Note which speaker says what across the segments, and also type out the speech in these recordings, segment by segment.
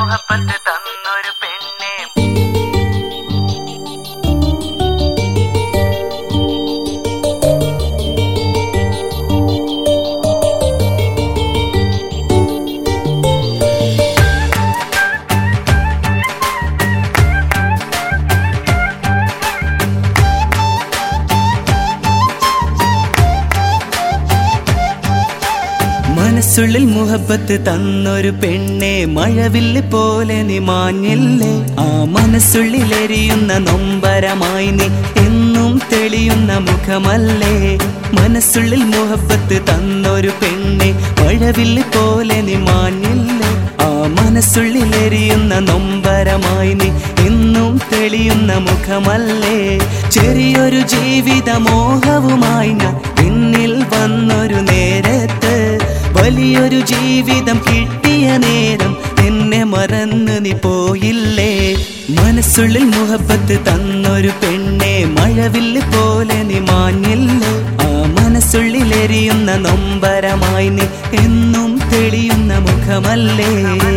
Speaker 1: മുഹബത്ത് തന്നൊരു പെണ്ണെ
Speaker 2: മനസ്സുള്ളിൽ മുഹബത്ത് തന്നൊരു പെണ്ണെ മഴവില്ല് പോലെ നീ മാഞ്ഞില്ലേ ആ മനസ്സുള്ളിൽ എരിയുന്ന നൊമ്പരമായി നീ എന്നും തെളിയുന്ന മുഖമല്ലേ മനസ്സുള്ളിൽ മുഹബത്ത് തന്നൊരു പെണ്ണെ മഴവില്ല് പോലെ നീ മാഞ്ഞില്ലേ ആ മനസ്സുള്ളിൽ എരിയുന്ന നൊമ്പരമായി നീ എന്നും തെളിയുന്ന മുഖമല്ലേ ചെറിയൊരു ജീവിത മോഹവുമായി ഞാൻ പിന്നിൽ വന്നൊരു നേരത്ത് വലിയൊരു ജീവിതം കിട്ടിയ നേരം എന്നെ മറന്ന് നീ പോയില്ലേ മനസ്സുള്ളിൽ മുഹബത്ത് തന്നൊരു പെണ്ണെ മഴവില്ല് പോലെ നീ മാഞ്ഞില്ലേ ആ മനസ്സുള്ളിൽ എരിയുന്ന നൊമ്പരമായി നീ എന്നും തെളിയുന്ന മുഖമല്ലേ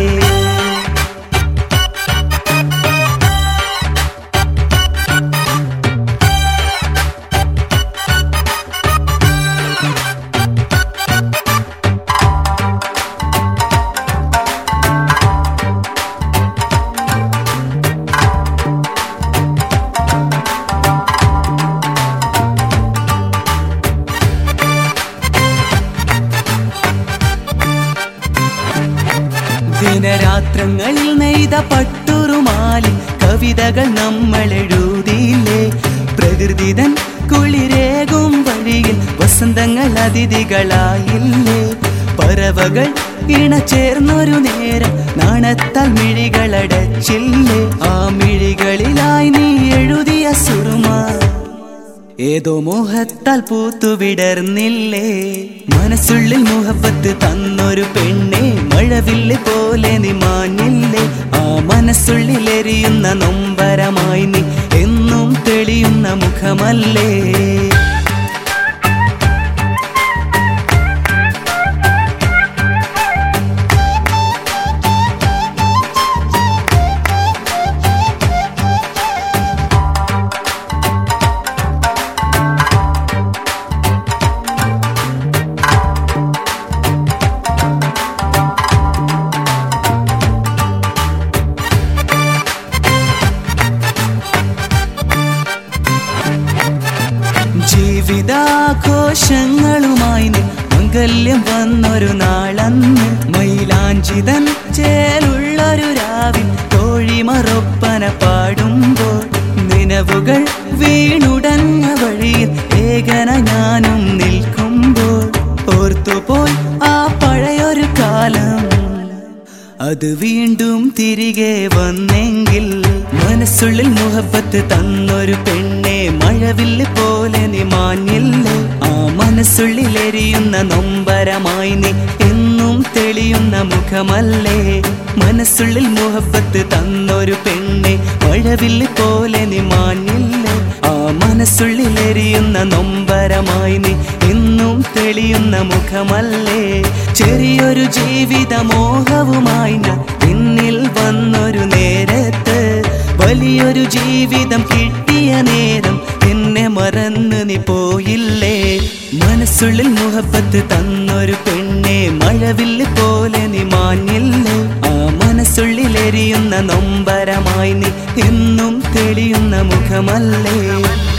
Speaker 2: ദിനരാത്രങ്ങളിൽ നെയ്ത പട്ടുറുമാലി കവിതകൾ നമ്മൾ എഴുതിയില്ലേ പ്രകൃതിതൻ കുളിരേകും വഴിയിൽ വസന്തങ്ങൾ അതിഥികളായില്ലേ പറവകൾ ഇണചേർന്നൊരു നേരം നാണത്താൽ മിഴികളടച്ചില്ലേ ആ മിഴികളിലായി നീ എഴുതിയ സുറുമാ ഏതോ മോഹത്താൽ പൂത്തുവിടർന്നില്ലേ മനസ്സുള്ളിൽ മുഹബത്ത് തന്നൊരു പെണ്ണെ മഴവില്ല് പോലെ നീ മാഞ്ഞില്ലേ ആ മനസ്സുള്ളിൽ എരിയുന്ന നൊമ്പരമായി നീ എന്നും തെളിയുന്ന മുഖമല്ലേ ജീവിതാഘോഷങ്ങളുമായി നീ മംഗല്യം വന്നൊരു നാളന്ന് മൈലാഞ്ചിതൻ ചേലുള്ളൊരു രാവിൻ തോഴിമറൊപ്പന പാടുമ്പോൾ നിലവുകൾ വീണുടഞ്ഞ വഴിയിൽ ഏകന ഞാനും നിൽക്കുമ്പോൾ ഓർത്തുപോയി ആ പഴയൊരു കാലം അത് വീണ്ടും തിരികെ വന്നെങ്കിൽ മനസ്സുള്ളിൽ മുഹബത്ത് തന്നൊരു പെണ്ണെ മഴവില്ല് പോലെ നീ മാഞ്ഞില്ലേ ആ മനസ്സുള്ളിൽ എരിയുന്ന നൊമ്പരമായി നീ എന്നും തെളിയുന്ന മുഖമല്ലേ മനസ്സുള്ളിൽ മുഹബത്ത് തന്നൊരു പെണ്ണെ മഴവില്ല് പോലെ നീ മാഞ്ഞില്ലേ ആ മനസ്സുള്ളിൽ എരിയുന്ന നൊമ്പരമായി നീ എന്നും തെളിയുന്ന മുഖമല്ലേ ചെറിയൊരു ജീവിത മോഹവുമായി ഞാൻ പിന്നിൽ വന്നൊരു നേരത്ത് വലിയൊരു ജീവിതം കിട്ടിയ നേരം എന്നെ മറന്ന് നീ പോയില്ലേ മനസ്സുള്ളിൽ മുഹബത്ത് തന്നൊരു പെണ്ണെ മഴവില്ല് പോലെ നീ മാഞ്ഞില്ലേ ആ മനസ്സുള്ളിൽ എരിയുന്ന നൊമ്പരമായി നീ എന്നും തെളിയുന്ന മുഖമല്ലേ